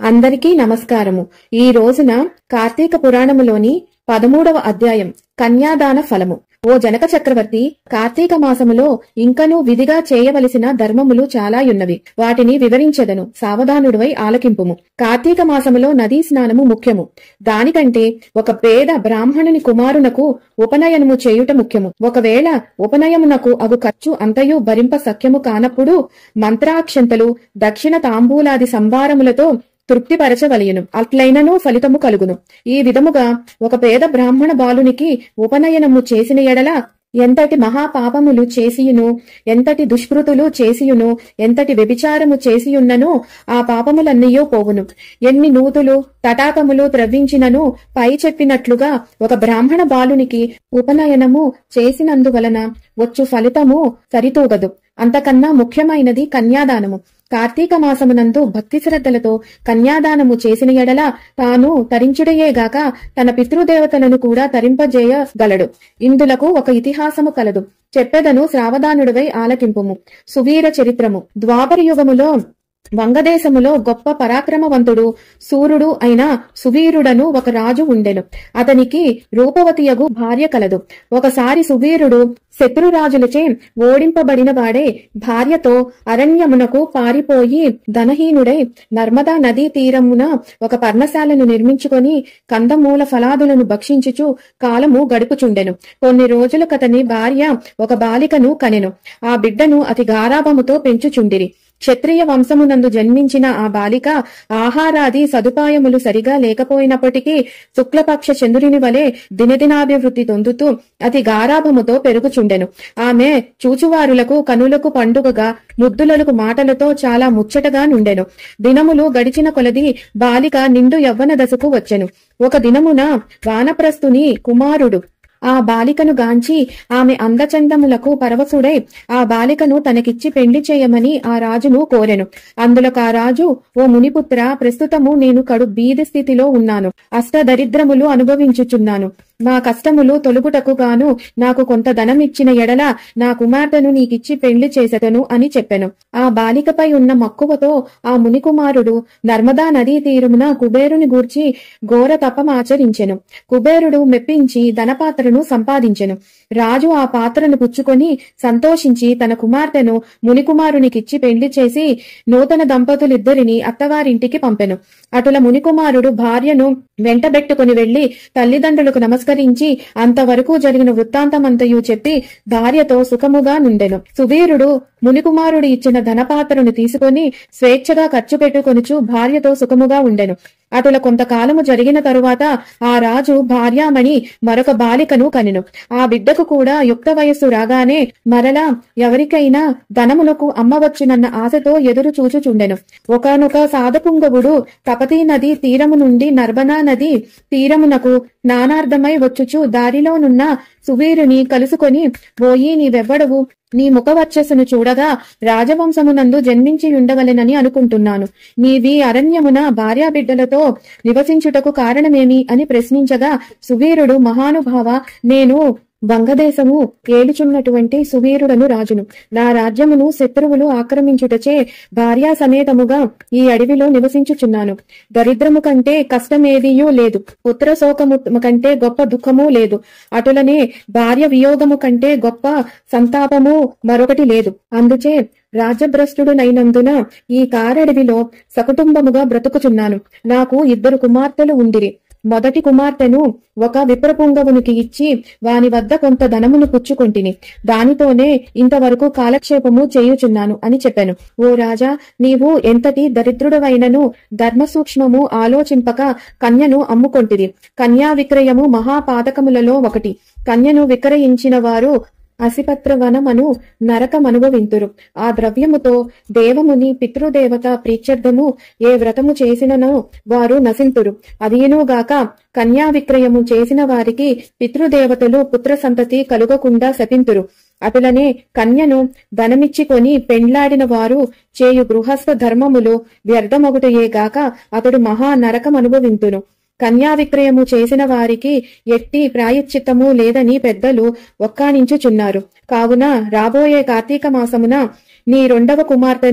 అందరికీ నమస్కారము ఈ రోజున కార్తీక పురాణములోని పదమూడవ అధ్యాయం కన్యాదాన ఫలము ఓ జనక చక్రవర్తి కార్తీక మాసములో ఇంకనూ విధిగా చేయవలసిన ధర్మములు చాలా యున్నవి వాటిని వివరించెదను సావధానుడివై ఆలకింపుము కార్తీక మాసములో నదీ స్నానము ముఖ్యము దానికంటే ఒక పేద బ్రాహ్మణుని కుమారునకు ఉపనయనము చేయుట ముఖ్యము ఒకవేళ ఉపనయమునకు అగు ఖర్చు అంతయు భరింప సఖ్యము కానప్పుడు మంత్రాక్షంతలు దక్షిణ తాంబూలాది సంభారములతో తృప్తిపరచవలయును అట్లైనను ఫలితము కలుగును ఈ విధముగా ఒక పేద బ్రాహ్మణ బాలునికి ఉపనయనము చేసిన ఎడల ఎంతటి మహాపాపములు చేసియును ఎంతటి దుష్కృతులు చేసియును ఎంతటి వ్యభిచారము చేసియున్నను ఆ పాపములన్నయో పోవును ఎన్ని నూతులు తటాకములు త్రవ్వించినను పై చెప్పినట్లుగా ఒక బ్రాహ్మణ బాలునికి ఉపనయనము చేసినందువలన వచ్చు ఫలితము సరితూగదు అంతకన్నా ముఖ్యమైనది కన్యాదానము కార్తీక మాసమునందు భక్తి శ్రద్ధలతో కన్యాదానము చేసిన ఎడల తాను తరించుడయేగాక తన పితృదేవతలను కూడా తరింపజేయగలడు ఇందులకు ఒక ఇతిహాసము కలదు చెప్పెదను శ్రావదానుడివై ఆలకింపుము సువీర చరిత్రము ద్వాపర యుగములో వంగదేశములో గొప్ప పరాక్రమవంతుడు సూర్యుడు అయిన సువీరుడను ఒక రాజు ఉండెను అతనికి రూపవతియగు భార్య కలదు ఒకసారి సువీరుడు శత్రురాజులచే ఓడింపబడిన వాడే భార్యతో అరణ్యమునకు పారిపోయి ధనహీనుడై నర్మదా నదీ తీరమున ఒక పర్ణశాలను నిర్మించుకొని కందమూల ఫలాదులను భక్షించుచు కాలము గడుపుచుండెను కొన్ని రోజులకతని భార్య ఒక బాలికను కనెను ఆ బిడ్డను అతి గారాభముతో పెంచుచుండిరి క్షత్రియ వంశమునందు జన్మించిన ఆ బాలిక ఆహారాది సదుపాయములు సరిగా లేకపోయినప్పటికీ శుక్లపక్ష చంద్రుని వలె దినదినాభివృద్ధి పొందుతూ అతి గారాభముతో పెరుగుచుండెను ఆమె చూచువారులకు కనులకు పండుగగా ముద్దులకు మాటలతో చాలా ముచ్చటగా నుండెను దినములు గడిచిన కొలది బాలిక నిండు యవ్వన దశకు వచ్చెను ఒక దినమున వానప్రస్థుని కుమారుడు ఆ బాలికను గాంచి ఆమె అందచందములకు పరవశుడై ఆ బాలికను తనకిచ్చి పెళ్లి చేయమని ఆ రాజును కోరెను అందులకు ఆ రాజు ఓ మునిపుత్ర ప్రస్తుతము నేను కడు బీద స్థితిలో ఉన్నాను అష్టదరిద్రములు అనుభవించుచున్నాను నా కష్టములు తొలుగుటకు గాను నాకు కొంత ధనం ఇచ్చిన ఎడల నా కుమార్తెను నీకిచ్చి పెళ్లి చేసెదను అని చెప్పెను ఆ బాలికపై ఉన్న మక్కువతో ఆ మునికుమారుడు నర్మదా నదీ తీరమున కుబేరుని గూర్చి ఘోర తపమాచరించెను కుబేరుడు మెప్పించి ధనపాత్రను సంపాదించెను రాజు ఆ పాత్రను పుచ్చుకొని సంతోషించి తన కుమార్తెను మునికుమారునికిచ్చి పెళ్లి చేసి నూతన దంపతులిద్దరిని అత్తవారింటికి పంపెను అటుల మునికుమారుడు భార్యను వెంటబెట్టుకుని వెళ్లి తల్లిదండ్రులకు నమస్కరించి అంతవరకు జరిగిన వృత్తాంతమంతయు చెప్పి భార్యతో సుఖముగా నుండెను సువీరుడు మునికుమారుడు ఇచ్చిన ధనపాత్రను తీసుకొని స్వేచ్ఛగా ఖర్చు పెట్టుకొనుచు భార్యతో సుఖముగా ఉండెను అటుల కొంతకాలము జరిగిన తరువాత ఆ రాజు భార్యామణి మరొక బాలికను కనెను ఆ బిడ్డకు కూడా యుక్త వయస్సు రాగానే మరలా ఎవరికైనా ధనములకు అమ్మవచ్చునన్న ఆశతో ఎదురు చూచుచుండెను ఒకనొక సాధపుంగవుడు తపతీ నది తీరము నుండి నర్మదా నది తీరమునకు నానార్థమై వచ్చుచు దారిలోనున్న సువీరుని కలుసుకొని పోయి నీవెవ్వడవు నీ ముఖవర్చస్సును చూడగా రాజవంశమునందు జన్మించి ఉండవలెనని అనుకుంటున్నాను నీవి అరణ్యమున భార్యాబిడ్డలతో నివసించుటకు కారణమేమి అని ప్రశ్నించగా సువీరుడు మహానుభావ నేను వంగదేశము ఏలుచున్నటువంటి సువీరుడను రాజును నా రాజ్యమును శత్రువులు ఆక్రమించుటచే భార్యా సమేతముగా ఈ అడవిలో నివసించుచున్నాను దరిద్రము కంటే కష్టమేదియూ లేదు పుత్ర శోకము కంటే గొప్ప దుఃఖము లేదు అటులనే భార్య వియోగము కంటే గొప్ప సంతాపము మరొకటి లేదు అందుచే రాజభ్రష్టుడునైనందున ఈ కారడవిలో సకుటుంబముగా బ్రతుకుచున్నాను నాకు ఇద్దరు కుమార్తెలు ఉండిరి మొదటి కుమార్తెను ఒక విప్రపుంగవునికి ఇచ్చి వాని వద్ద కొంత ధనమును పుచ్చుకొంటిని దానితోనే ఇంతవరకు కాలక్షేపము చేయుచున్నాను అని చెప్పాను ఓ రాజా నీవు ఎంతటి దరిద్రుడవైనను ధర్మ సూక్ష్మము ఆలోచింపక కన్యను అమ్ముకొంటిరి కన్యా విక్రయము మహాపాతకములలో ఒకటి కన్యను విక్రయించిన వారు అసిపత్రవనమను నరకమనుభవింతురు ఆ ద్రవ్యముతో దేవముని పితృదేవత ప్రీత్యర్థము ఏ వ్రతము చేసిననో వారు నశింతురు అదియునుగాక కన్యా విక్రయము చేసిన వారికి పితృదేవతలు పుత్ర సంతతి కలుగకుండా శపింతురు అటులనే కన్యను ధనమిచ్చికొని పెండ్లాడిన వారు చేయు గృహస్థ ధర్మములు వ్యర్థమొగుటయేగాక అతడు మహా నరకం అనుభవింతును కన్యా విక్రయము చేసిన వారికి ఎట్టి ప్రాయశ్చిత్తము లేదని పెద్దలు ఒక్కానించుచున్నారు కావున రాబోయే కార్తీక మాసమున నీ రెండవ కుమార్తెను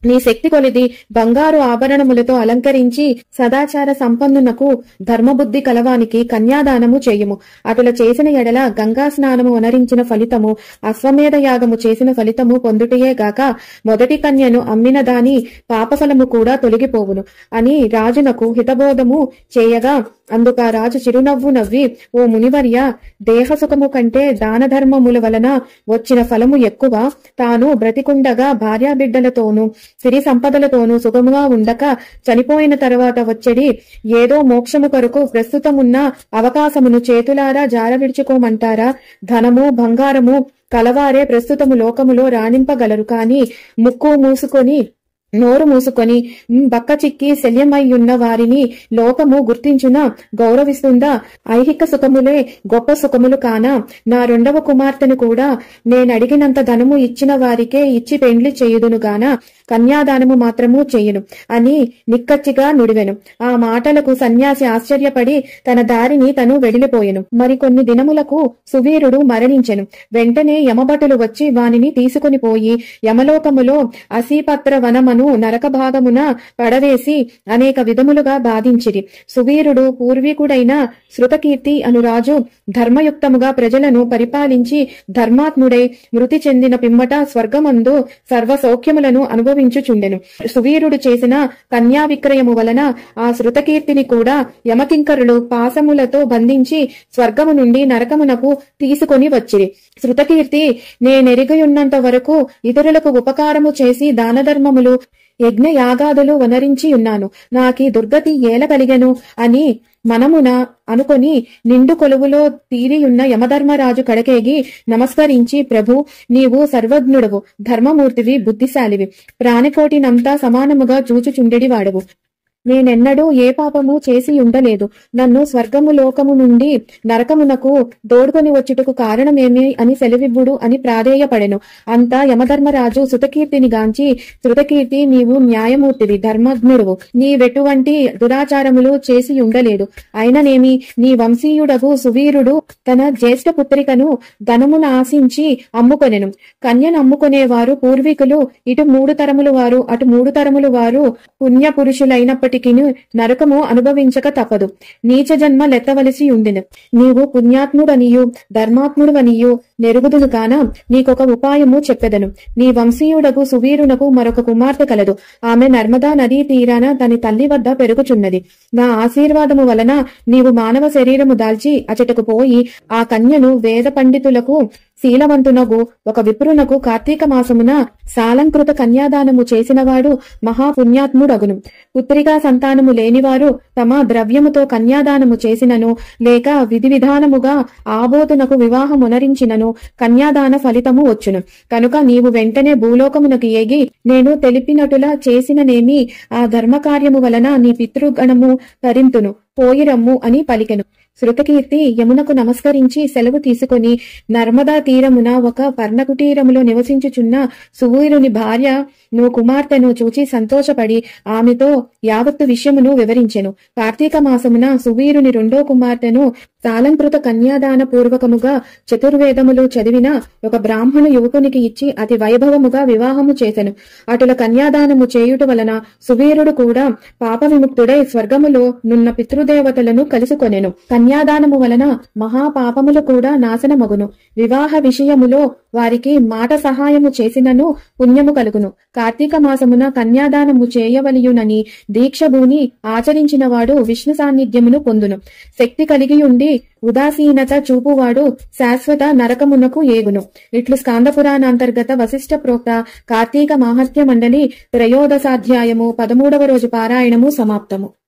నీ శక్తి కొలిది బంగారు ఆభరణములతో అలంకరించి సదాచార సంపన్నునకు ధర్మబుద్ధి కలవానికి కన్యాదానము చేయుము అటుల చేసిన ఎడల గంగా స్నానము వనరించిన ఫలితము అశ్వమేధ యాగము చేసిన ఫలితము పొందుటయే గాక మొదటి కన్యను అమ్మిన దాని పాపఫలము కూడా తొలగిపోవును అని రాజునకు హితబోధము చేయగా అందుక రాజు చిరునవ్వు నవ్వి ఓ మునివర్య దేహసుఖము కంటే దాన ధర్మముల వలన వచ్చిన ఫలము ఎక్కువ తాను బ్రతికుండగా భార్యాబిడ్డలతోనూ సిరి సంపదలతోనూ సుఖముగా ఉండక చనిపోయిన తర్వాత వచ్చేది ఏదో మోక్షము కొరకు ప్రస్తుతమున్న అవకాశమును చేతులారా జారవిడుచుకోమంటారా ధనము బంగారము కలవారే ప్రస్తుతము లోకములో రాణింపగలరు కాని ముక్కు మూసుకొని నోరు మూసుకొని "ఉమ్, బక్క చిక్కి శల్యమయ్యున్న వారిని లోకము గుర్తించున గౌరవిస్తుందా ఐహిక సుఖములే గొప్ప సుఖములు కానా నా రెండవ కుమార్తెను కూడా నేనడిగినంత ధనము ఇచ్చిన వారికే ఇచ్చి పెండ్లి చేయుదును గాన కన్యాదానము మాత్రము చెయ్యను అని నిక్కచ్చిగా నుడివెను ఆ మాటలకు సన్యాసి ఆశ్చర్యపడి తన దారిని తను వెడిలిపోయెను మరికొన్ని దినములకు సువీరుడు మరణించెను వెంటనే యమభటులు వచ్చి వానిని తీసుకుని పోయి యమలోకములో అసీపత్ర వనమను నరక భాగమున పడవేసి అనేక విధములుగా బాధించిరి సువీరుడు పూర్వీకుడైన శృతకీర్తి అను రాజు ధర్మయుక్తముగా ప్రజలను పరిపాలించి ధర్మాత్ముడై మృతి చెందిన పిమ్మట స్వర్గమందు సర్వ సౌఖ్యములను అనుభవించుచుండెను సువీరుడు చేసిన కన్యా విక్రయము వలన ఆ శృతకీర్తిని కూడా యమకింకరులు పాసములతో బంధించి స్వర్గము నుండి నరకమునకు తీసుకొని వచ్చిరి శృతకీర్తి నేనెరిగియున్నంత వరకు ఇతరులకు ఉపకారము చేసి దానధర్మములు యజ్ఞ యాగాదులు వనరించి ఉన్నాను నాకీ దుర్గతి ఏల కలిగెను అని మనమున అనుకొని నిండు కొలువులో తీరియున్న యమధర్మరాజు కడకేగి నమస్కరించి ప్రభు నీవు సర్వజ్ఞుడవు ధర్మమూర్తివి బుద్ధిశాలివి ప్రాణికోటినంతా సమానముగా చూచుచుండెడి వాడవు నేనెన్నడూ ఏ పాపము చేసి ఉండలేదు నన్ను స్వర్గము లోకము నుండి నరకమునకు దోడుకొని వచ్చుటకు కారణమేమి అని సెలవివ్వుడు అని ప్రాధేయపడెను అంతా యమధర్మరాజు శృతకీర్తిని గాంచి శృతకీర్తి నీవు న్యాయమూర్తివి ధర్మజ్ఞుడువు నీవెటువంటి దురాచారములు చేసి ఉండలేదు అయిననేమి నీ వంశీయుడగు సువీరుడు తన జ్యేష్ఠ పుత్రికను ధనమును ఆశించి అమ్ముకొనెను కన్యను అమ్ముకునేవారు పూర్వీకులు ఇటు మూడు తరములు వారు అటు మూడు తరములు వారు పుణ్య పురుషులైనప్పటికీ నరకము అనుభవించక తప్పదు నీచ జన్మ లెత్తవలసి ఉండిను నీవు పుణ్యాత్ముడనియు ధర్మాత్ముడవనియు నెరుగుదును కాన నీకొక ఉపాయము చెప్పెదను నీ వంశీయుడకు సువీరునకు మరొక కుమార్తె కలదు ఆమె నర్మదా నదీ తీరాన తన తల్లి వద్ద పెరుగుచున్నది నా ఆశీర్వాదము వలన నీవు మానవ శరీరము దాల్చి అచటకు పోయి ఆ కన్యను వేద పండితులకు శీలవంతునగు ఒక విప్రునకు కార్తీక మాసమున సాలంకృత కన్యాదానము చేసినవాడు మహాపుణ్యాత్ముడగును పుత్రికా సంతానము లేనివారు తమ ద్రవ్యముతో కన్యాదానము చేసినను లేక విధి విధానముగా ఆబోతునకు వివాహమునరించినను కన్యాదాన ఫలితము వచ్చును కనుక నీవు వెంటనే భూలోకమునకు ఏగి నేను తెలిపినటులా చేసిననేమి ఆ ధర్మకార్యము వలన నీ పితృగణము తరింతును పోయిరమ్ము అని పలికెను శృతకీర్తి యమునకు నమస్కరించి సెలవు తీసుకొని నర్మదా తీరమున ఒక పర్ణకుటీరములో నివసించుచున్న సువీరుని భార్య నువ్వు కుమార్తెను చూచి సంతోషపడి ఆమెతో యావత్తు విషయమును వివరించెను కార్తీక మాసమున సువీరుని రెండో కుమార్తెను సాలంకృత కన్యాదాన పూర్వకముగా చతుర్వేదములు చదివిన ఒక బ్రాహ్మణ యువకునికి ఇచ్చి అతి వైభవముగా వివాహము చేసెను అటుల కన్యాదానము చేయుట వలన సువీరుడు కూడా పాప విముక్తుడై స్వర్గములో నున్న పితృదేవతలను కలుసుకొనెను కన్యాదానము వలన మహాపాపములు కూడా నాశనమగును వివాహ విషయములో వారికి మాట సహాయము చేసినను పుణ్యము కలుగును కార్తీక మాసమున కన్యాదానము చేయవలియునని దీక్షభూని ఆచరించిన వాడు విష్ణు సాన్నిధ్యమును పొందును శక్తి కలిగి ఉండి ఉదాసీనత చూపువాడు శాశ్వత నరకమునకు ఏగును ఇట్లు స్కాంద పురాణాంతర్గత వశిష్ఠ ప్రోక్త కార్తీక మాహత్య మండలి త్రయోదశాధ్యాయము పదమూడవ రోజు పారాయణము సమాప్తము